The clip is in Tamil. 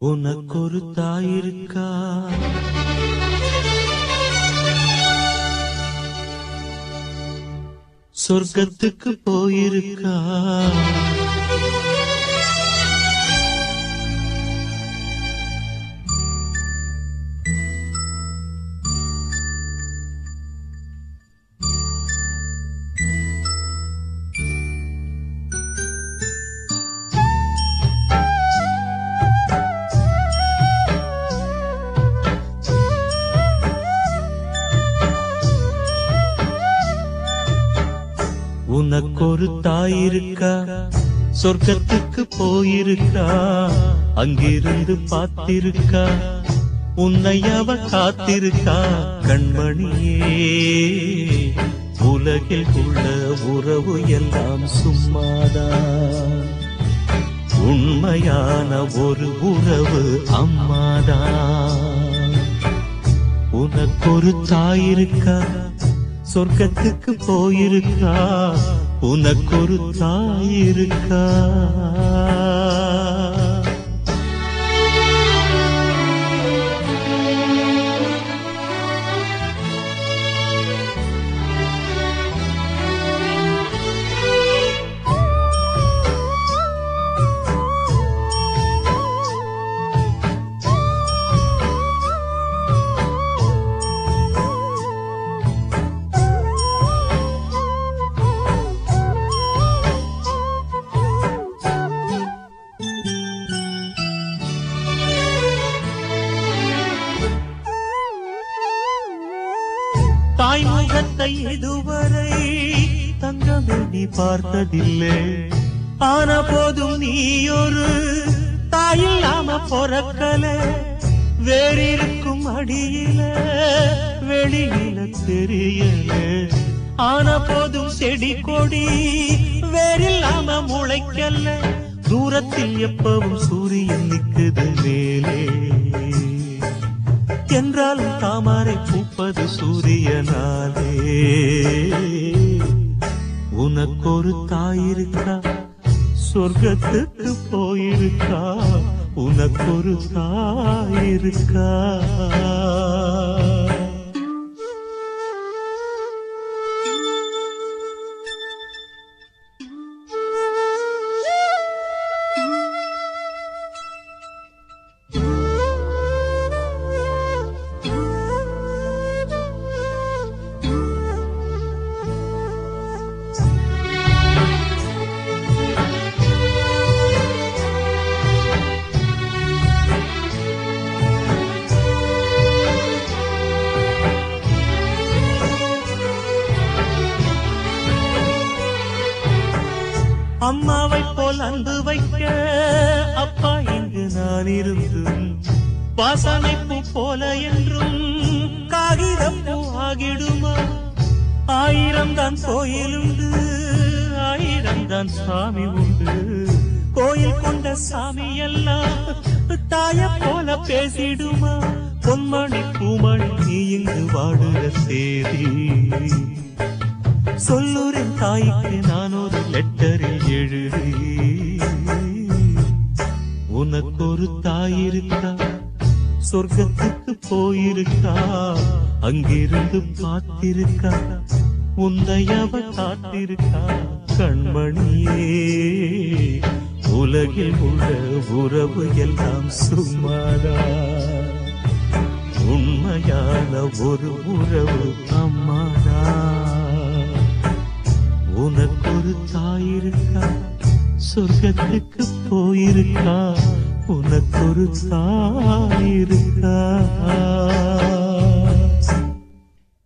உனக்கொரு தாயிருக்கா சொர்க்கத்துக்கு போயிருக்கா உனக்கொரு தாயிருக்கா சொர்க்கத்துக்கு போயிருக்கா அங்கிருந்து பார்த்திருக்கா உன்னை அவ காத்திருக்கா கண்மணியே உலகில் உள்ள உறவு எல்லாம் சும்மாதான் உண்மையான ஒரு உறவு அம்மாதான் உனக்கொரு தாயிருக்கா சொர்க்கத்துக்கு போயிருக்கா உனக்கொரு தாயிருக்கா தாய்முகத்தை இதுவரை தங்கமே நீ பார்த்ததில்லை ஆன போதும் நீ ஒரு தாயில்லாம பொறக்கல வேறிருக்கும் அடியில வெளியில தெரியல ஆன போதும் செடி கொடி வேறில்லாம முளைக்கல தூரத்தில் எப்பவும் சூரியன் நிக்குது மேலே என்றாலும் தாமரை பூப்பது சூரியனாலே உனக்கொரு தாயிருக்கா சொர்க்கத்துக்கு போயிருக்கா உனக்கொரு தாயிருக்கா அம்மாவை போல் அன்பு வைக்க அப்பா இங்கு நான் இருந்தும் வாசனை பூ போல என்றும் காகிதம் பூ ஆகிடுமா ஆயிரம் தான் கோயில் உண்டு ஆயிரம் தான் சாமி உண்டு கோயில் கொண்ட சாமி எல்லாம் தாய போல பேசிடுமா பொன்மணி பூமணி நீ இங்கு வாடுற சேதி சொல்லுறேன் தாய்க்கு நான் ஒரு லெட்டரில் எழுதி உனக்கொரு தாயிருக்கா சொர்க்கத்துக்கு போயிருக்கா அங்கிருந்து பார்த்திருக்கா உந்தையவ காத்திருக்கா கண்மணியே உலகில் உள்ள உறவு எல்லாம் சும்மாதா உண்மையான ஒரு உறவு அம்மாதா உனக்கொரு தாயிருக்கா சொர்க்கத்துக்கு போயிருக்கா உனக்கொரு தாயிருக்கா